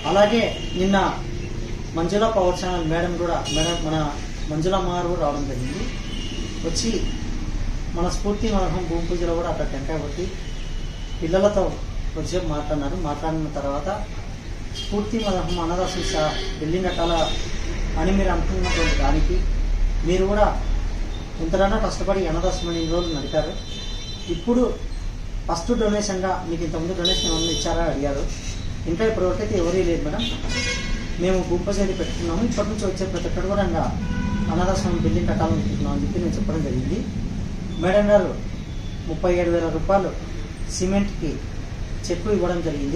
అలాగే నిన్న Manjula power channel madam కూడా మేడం మన మంజుల అమ్మగారు కూడా రావడం జరిగింది వచ్చి మన స్ఫూర్తి మనహం భూమి పూజలో కూడా అక్కడ టెంకాయ కొట్టి పిల్లలతో కొద్దిసేపు మాట్లాడినారు మాట్లాడిన తర్వాత స్ఫూర్తి మనహం అన్నదాసం సా బిల్డింగ్ కట్టాల అని మీరు అనుకున్నటువంటి దానికి మీరు కూడా ఎంతగానో కష్టపడి అన్నదాసం అని ఇన్ని రోజులు నడిపారు ఇప్పుడు ఫస్ట్ డొనేషన్గా మీకు ఇంతకుముందు డొనేషన్ ఏమన్నా ఇచ్చారా అడిగారు ఇంకా ఇప్పటివరకు అయితే ఎవరీ లేదు మేడం మేము భూపశైలి పెట్టుకున్నాము ఇప్పటి నుంచి వచ్చే ప్రతి ఒక్కరు కూడా ఇంకా అనాథాశ్రమం బిల్డింగ్ కట్టాలనుకుంటున్నాం అని చెప్పి నేను చెప్పడం జరిగింది మేడం గారు ముప్పై ఏడు వేల రూపాయలు సిమెంట్కి చెక్కు ఇవ్వడం జరిగింది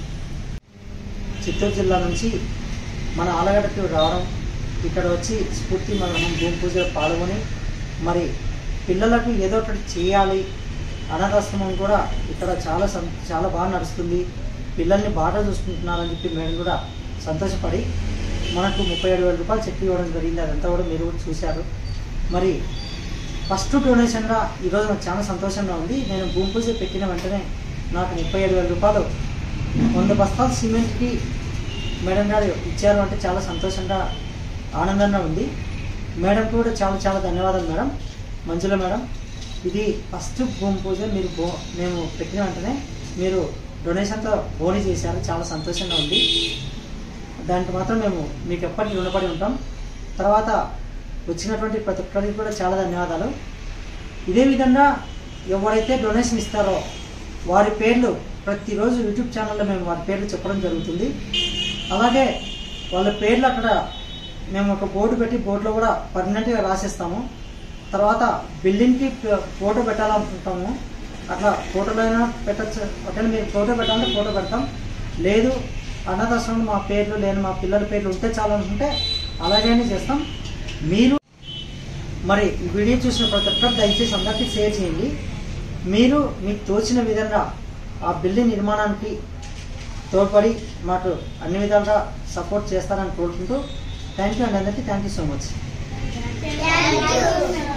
చిత్తూరు జిల్లా నుంచి మన ఆలగడ్డకి రావడం ఇక్కడ వచ్చి స్ఫూర్తి మనం భూమి పూజలో పాల్గొని మరి పిల్లలకు ఏదో ఒకటి చేయాలి అనాథాశ్రమం కూడా ఇక్కడ చాలా సం- చాలా బాగా నడుస్తుంది పిల్లల్ని బాగా చూసుకుంటున్నారని చెప్పి మేము కూడా సంతోషపడి మనకు ముప్పై ఏడు వేల రూపాయలు చెక్ ఇవ్వడం జరిగింది అదంతా కూడా మీరు కూడా చూశారు మరి ఫస్ట్ డొనేషన్గా ఈరోజు నాకు చాలా సంతోషంగా ఉంది నేను భూమి పూజ పెట్టిన వెంటనే నాకు ముప్పై ఏడు వేల రూపాయలు వంద బస్తాలు సిమెంట్కి మేడం గారు ఇచ్చారు అంటే చాలా సంతోషంగా ఆనందంగా ఉంది మేడంకి కూడా చాలా చాలా ధన్యవాదాలు మేడం మంజుల మేడం ఇది ఫస్ట్ భూమి పూజ మీరు బో మేము పెట్టిన వెంటనే మీరు డొనేషన్తో బోని చేశారు చాలా సంతోషంగా ఉంది దానికి మాత్రం మేము మీకు ఎప్పటికీ రుణపడి ఉంటాం తర్వాత వచ్చినటువంటి ప్రతి ఒక్కరికి కూడా చాలా ధన్యవాదాలు ఇదే విధంగా ఎవరైతే డొనేషన్ ఇస్తారో వారి పేర్లు ప్రతిరోజు యూట్యూబ్ ఛానల్లో మేము వారి పేర్లు చెప్పడం జరుగుతుంది అలాగే వాళ్ళ పేర్లు అక్కడ మేము ఒక బోర్డు పెట్టి బోర్డులో కూడా పర్మనెంట్గా రాసేస్తాము తర్వాత బిల్డింగ్కి ప- ఫోటో పెట్టాలనుకుంటాము అట్లా ఫోటోలో అయినా పెట్టచ్చు ఒకవేళ మీరు ఫోటో పెట్టాలంటే ఫోటో పెడతాం లేదు అనాథాశ్రమం మా పేర్లు లేని మా పిల్లల పేర్లు ఉంటే చాలు అనుకుంటే అలాగైనా చేస్తాం మీరు మరి ఈ వీడియో చూసిన ప్రతి ఒక్కరు దయచేసి అందరికీ షేర్ చేయండి మీరు మీకు తోచిన విధంగా ఆ బిల్డింగ్ నిర్మాణానికి తోడ్పడి మాకు అన్ని విధాలుగా సపోర్ట్ చేస్తారని కోరుకుంటూ థ్యాంక్ యూ అండి అందరికీ thank you so much Thank you.